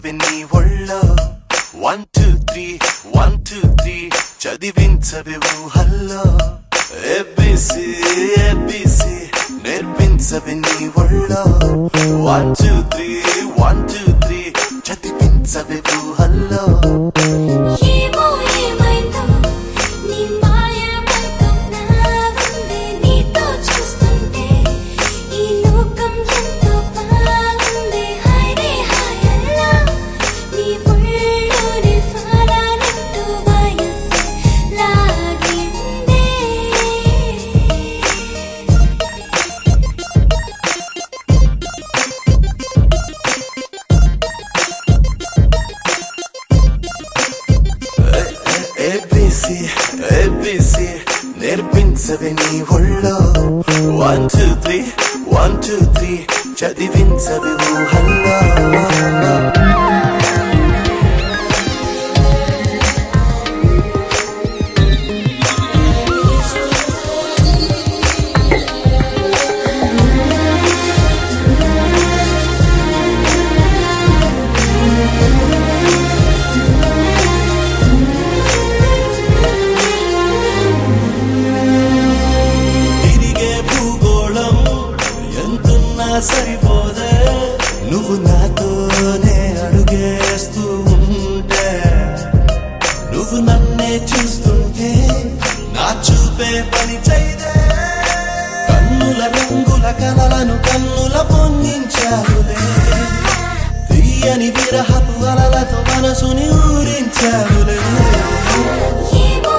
చదివించవి నీ ఒళ్ళో one two three one two three చదివించవి ఊహల్లో ఏబిసి ఏబిసి నేర్పించవి నీ ఒళ్ళో one two three one two three చదివించవి ఊహల్లో ఏమో ఏమైందో నీ మాయమైకం నా ఉందే నీతో చూస్తుంటే ఈ లోకం ఎంతో బాగుంది హైరే హాయల్లా నీ ఒళ్ళోనే ఫాలానంటూ వయస్సు లాగిందే ఏబిసి ఏబిసి నేర్పించవి నీ ఒళ్ళో one two three one two three చదివించవి ఊహల్లో తిరిగే భూగోళం ఎంతున్నా సరిపోదే నువ్వు నాతోనే అడుగేస్తూ ఉంటే నువ్వు నన్నే చూస్తుంటే నా చూపే పని చేయదే కన్నుల రంగుల కలలను కన్నుల పొందించావులే తీయని విరహపు అలలతో మనసుని ఊరించావులే ఏమో